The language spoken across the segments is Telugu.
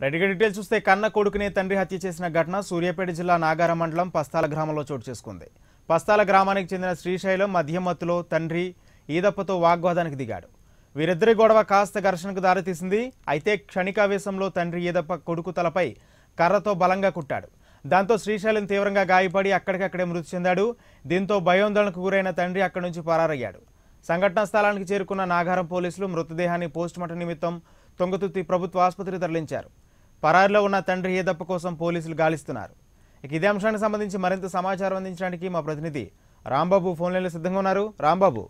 రైట్గా డీటెయిల్స్ చూస్తే కన్న కొడుకునే తండ్రి హత్య చేసిన ఘటన సూర్యాపేట జిల్లా నాగారం మండలం పస్తాల గ్రామంలో చోటు చేసుకుంది పస్తాల గ్రామానికి చెందిన శ్రీశైలం మధ్యమత్తులో తండ్రి ఈదప్పతో వాగ్వాదానికి దిగాడు వీరిద్దరి గొడవ కాస్త ఘర్షణకు దారితీసింది అయితే క్షణికావేశంలో తండ్రి ఈదప్ప కొడుకు తలపై కర్రతో బలంగా కుట్టాడు దాంతో శ్రీశైలం తీవ్రంగా గాయపడి అక్కడికక్కడే మృతి చెందాడు దీంతో భయోందోళనకు గురైన తండ్రి అక్కడి నుంచి పరారయ్యాడు సంఘటనా స్థలానికి చేరుకున్న నాగారం పోలీసులు మృతదేహాన్ని పోస్టుమార్టం నిమిత్తం తొంగతుర్తి ప్రభుత్వ ఆసుపత్రికి తరలించారు పరారిలో ఉన్న తండ్రి ఏదప్ప కోసం పోలీసులు గాలిస్తున్నారు ఇక ఇదే అంశానికి సంబంధించి మరింత సమాచారం అందించడానికి మా ప్రతినిధి రాంబాబు ఫోన్ లైన్లో సిద్ధంగా ఉన్నారు రాంబాబు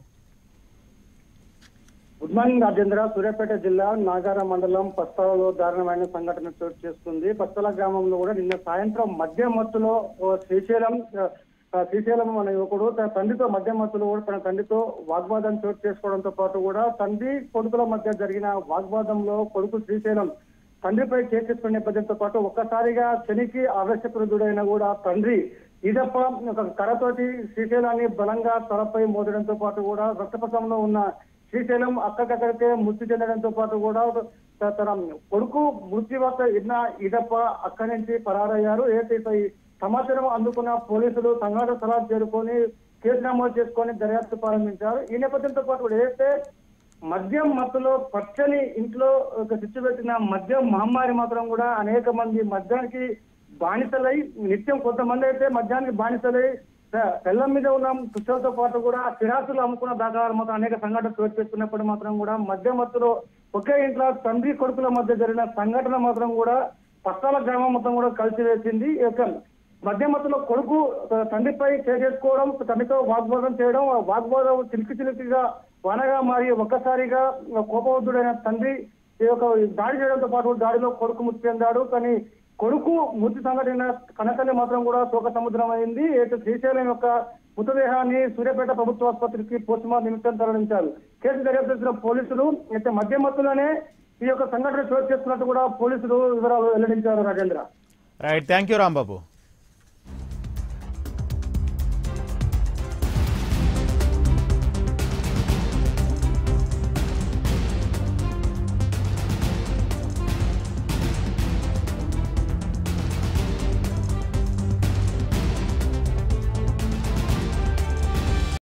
గుడ్ మార్నింగ్ రాజేంద్ర సూర్యాపేట జిల్లా నాగార మండలం పస్తాలలో దారుణమైన సంఘటన చోటు చేసుకుంది పస్తాల గ్రామంలో కూడా నిన్న సాయంత్రం మధ్య మత్తులో ఓ శ్రీశైలం ఆ, శ్రీశైలం అనే యువకుడు తన తండ్రితో మధ్య మత్తులో కూడా తన తండ్రితో వాగ్వాదం చోటు చేసుకోవడంతో పాటు కూడా తండ్రి కొడుకుల మధ్య జరిగిన వాగ్వాదంలో కొడుకు శ్రీశైలం తండ్రిపై చేసేసుకున్న నేపథ్యంతో పాటు ఒక్కసారిగా శనికి ఆవేశప్రదుడైన కూడా తండ్రి ఇదప్ప ఒక కర్రతోటి శ్రీశైలాన్ని బలంగా తలపై మోదడంతో పాటు కూడా రక్తపథంలో ఉన్న శ్రీశైలం అక్కడికక్కడికే మృతి చెందడంతో పాటు కూడా త- తన కొడుకు మృతి వార్త విన్న ఇదప్ప అక్కడి నుంచి పరారయ్యారు ఏదైతే ఈ సమాచారం అందుకున్న పోలీసులు సంఘటన స్థలాలు చేరుకొని కేసు నమోదు చేసుకొని దర్యాప్తు ప్రారంభించారు ఈ నేపథ్యంతో పాటు కూడా ఏదైతే మద్యం మత్తులో పచ్చని ఇంట్లో ఒక చిచ్చు పెట్టిన మద్యం మహమ్మారి మాత్రం కూడా అనేక మంది మద్యానికి బానిసలై నిత్యం కొంతమంది అయితే మద్యానికి బానిసలై పె- పెళ్ళం మీద ఉన్న పుస్తలతో పాటు కూడా స్థిరాస్తులు అమ్ముకున్న దాఖలాలు మాత్రం అనేక సంఘటనలు చోటు చేసుకున్నప్పుడు మాత్రం కూడా మద్యం మత్తులో ఒకే ఇంట్లో తండ్రి కొడుకుల మధ్య జరిగిన సంఘటన మాత్రం కూడా పస్తాల గ్రామం మొత్తం కూడా కలిసి వేసింది ఈ యొక్క మధ్యమత్తులో కొడుకు తన తండ్రిపై చేసుకోవడం తండ్రితో వాగ్వాదం చేయడం ఆ వాగ్వాదం చిలికి చిలికిగా వనగా మారి ఒక్కసారిగా కోపవద్దుడైన తండ్రి ఈ యొక్క దాడి చేయడంతో పాటు దాడిలో కొడుకు మృతి చెందాడు కానీ కొడుకు మృతి సంఘటన కనకల్లి మాత్రం కూడా శోక సముద్రం అయింది అయితే శ్రీశైలం యొక్క మృతదేహాన్ని సూర్యాపేట ప్రభుత్వ ఆసుపత్రికి పోస్టుమార్టం నిమిత్తం తరలించారు కేసు దర్యాప్తు చేసిన పోలీసులు అయితే మధ్యమత్తులోనే ఈ యొక్క సంఘటన చోటు చేసుకున్నట్టు కూడా పోలీసులు వివరాలు వెల్లడించారు Rajendra right thank you Rambabu